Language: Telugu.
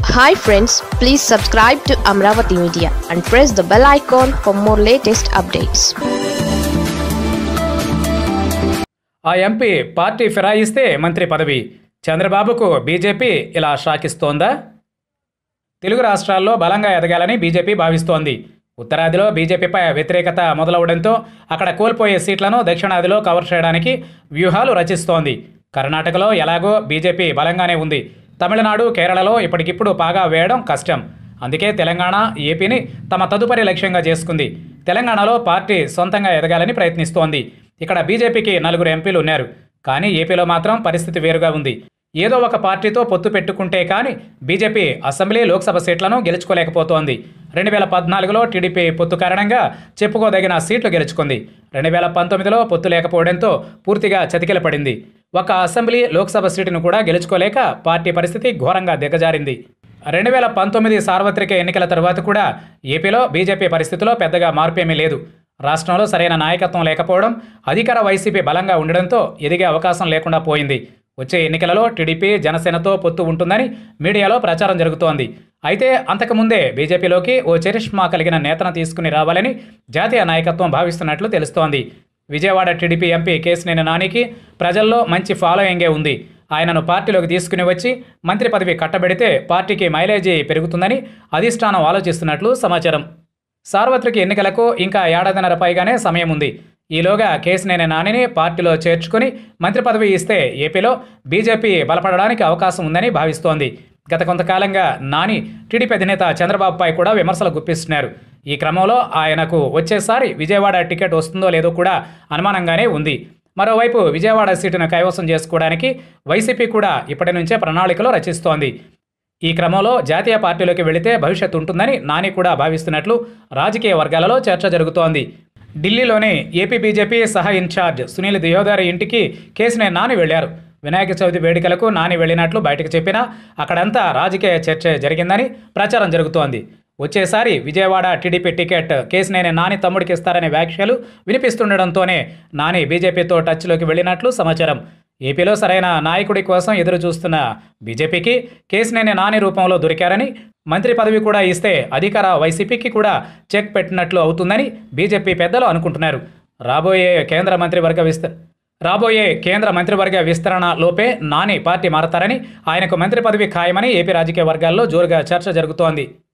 hi friends please subscribe to Amaravati media and press the bell icon for more latest updates ఆ ఎంపీ పార్టీ ఫిరాయిస్తే మంత్రి పదవి చంద్రబాబుకు బీజేపీ ఇలా షాకిస్తోందా తెలుగు రాష్ట్రాల్లో బలంగా ఎదగాలని బీజేపీ భావిస్తోంది ఉత్తరాదిలో బీజేపీపై వ్యతిరేకత మొదలవడంతో అక్కడ కోల్పోయే సీట్లను దక్షిణాదిలో కవర్ చేయడానికి వ్యూహాలు రచిస్తోంది కర్ణాటకలో ఎలాగో బీజేపీ బలంగానే ఉంది తమిళనాడు కేరళలో ఇప్పటికిప్పుడు పాగా వేయడం కష్టం అందుకే తెలంగాణ ఏపీని తమ తదుపరి లక్ష్యంగా చేసుకుంది తెలంగాణలో పార్టీ సొంతంగా ఎదగాలని ప్రయత్నిస్తోంది ఇక్కడ బీజేపీకి నలుగురు ఎంపీలు ఉన్నారు కానీ ఏపీలో మాత్రం పరిస్థితి వేరుగా ఉంది ఏదో ఒక పార్టీతో పొత్తు పెట్టుకుంటే కానీ బీజేపీ అసెంబ్లీ లోక్సభ సీట్లను గెలుచుకోలేకపోతోంది రెండు వేల పద్నాలుగులో టీడీపీ పొత్తు కారణంగా చెప్పుకోదగిన సీట్లు గెలుచుకుంది రెండు వేల పంతొమ్మిదిలో పొత్తు లేకపోవడంతో పూర్తిగా చతికిల పడింది ఒక అసెంబ్లీ లోక్సభ సీటును కూడా గెలుచుకోలేక పార్టీ పరిస్థితి ఘోరంగా దిగజారింది రెండు వేల పంతొమ్మిది సార్వత్రిక ఎన్నికల తరువాత కూడా ఏపీలో బీజేపీ పరిస్థితిలో పెద్దగా మార్పేమీ లేదు రాష్ట్రంలో సరైన నాయకత్వం లేకపోవడం అధికార వైసీపీ బలంగా ఉండడంతో ఎదిగే అవకాశం లేకుండా పోయింది వచ్చే ఎన్నికలలో టీడీపీ జనసేనతో పొత్తు ఉంటుందని మీడియాలో ప్రచారం జరుగుతోంది అయితే అంతకుముందే బీజేపీలోకి ఓ చరిష్మా కలిగిన నేతను తీసుకుని రావాలని జాతీయ నాయకత్వం భావిస్తున్నట్లు తెలుస్తోంది విజయవాడ టీడీపీ ఎంపీ కేసినేని నానికి ప్రజల్లో మంచి ఫాలోయింగే ఉంది ఆయనను పార్టీలోకి తీసుకుని వచ్చి మంత్రి పదవి కట్టబెడితే పార్టీకి మైలేజీ పెరుగుతుందని అధిష్టానం ఆలోచిస్తున్నట్లు సమాచారం సార్వత్రిక ఎన్నికలకు ఇంకా ఏడాదిన్నర పైగానే సమయం ఉంది ఈలోగా కేసినేని నానిని పార్టీలో చేర్చుకుని మంత్రి పదవి ఇస్తే ఏపీలో బీజేపీ బలపడడానికి అవకాశం ఉందని భావిస్తోంది గత కొంతకాలంగా నాని టీడీపీ అధినేత చంద్రబాబుపై కూడా విమర్శలు గుప్పిస్తున్నారు ఈ క్రమంలో ఆయనకు వచ్చేసారి విజయవాడ టికెట్ వస్తుందో లేదో కూడా అనుమానంగానే ఉంది మరోవైపు విజయవాడ సీటును కైవసం చేసుకోవడానికి వైసీపీ కూడా ఇప్పటి నుంచే ప్రణాళికలు రచిస్తోంది ఈ క్రమంలో జాతీయ పార్టీలోకి వెళితే భవిష్యత్తు ఉంటుందని నాని కూడా భావిస్తున్నట్లు రాజకీయ వర్గాలలో చర్చ జరుగుతోంది ఢిల్లీలోని ఏపీ బీజేపీ సహా ఇన్ఛార్జ్ సునీల్ దియోదారి ఇంటికి కేసునే నాని వెళ్లారు వినాయక చవితి వేడుకలకు నాని వెళ్ళినట్లు బయటకు చెప్పినా అక్కడంతా రాజకీయ చర్చ జరిగిందని ప్రచారం జరుగుతోంది వచ్చేసారి విజయవాడ టీడీపీ టికెట్ కేసినేని నాని తమ్ముడికి ఇస్తారనే వ్యాఖ్యలు వినిపిస్తుండడంతోనే నాని బీజేపీతో టచ్లోకి వెళ్ళినట్లు సమాచారం ఏపీలో సరైన నాయకుడి కోసం ఎదురు చూస్తున్న బీజేపీకి కేసినేని నాని రూపంలో దొరికారని మంత్రి పదవి కూడా ఇస్తే అధికార వైసీపీకి కూడా చెక్ పెట్టినట్లు అవుతుందని బీజేపీ పెద్దలు అనుకుంటున్నారు రాబోయే కేంద్ర మంత్రివర్గ విస్త రాబోయే కేంద్ర మంత్రివర్గ విస్తరణ లోపే నాని పార్టీ మారతారని ఆయనకు మంత్రి పదవి ఖాయమని ఏపీ రాజకీయ వర్గాల్లో జోరుగా చర్చ జరుగుతోంది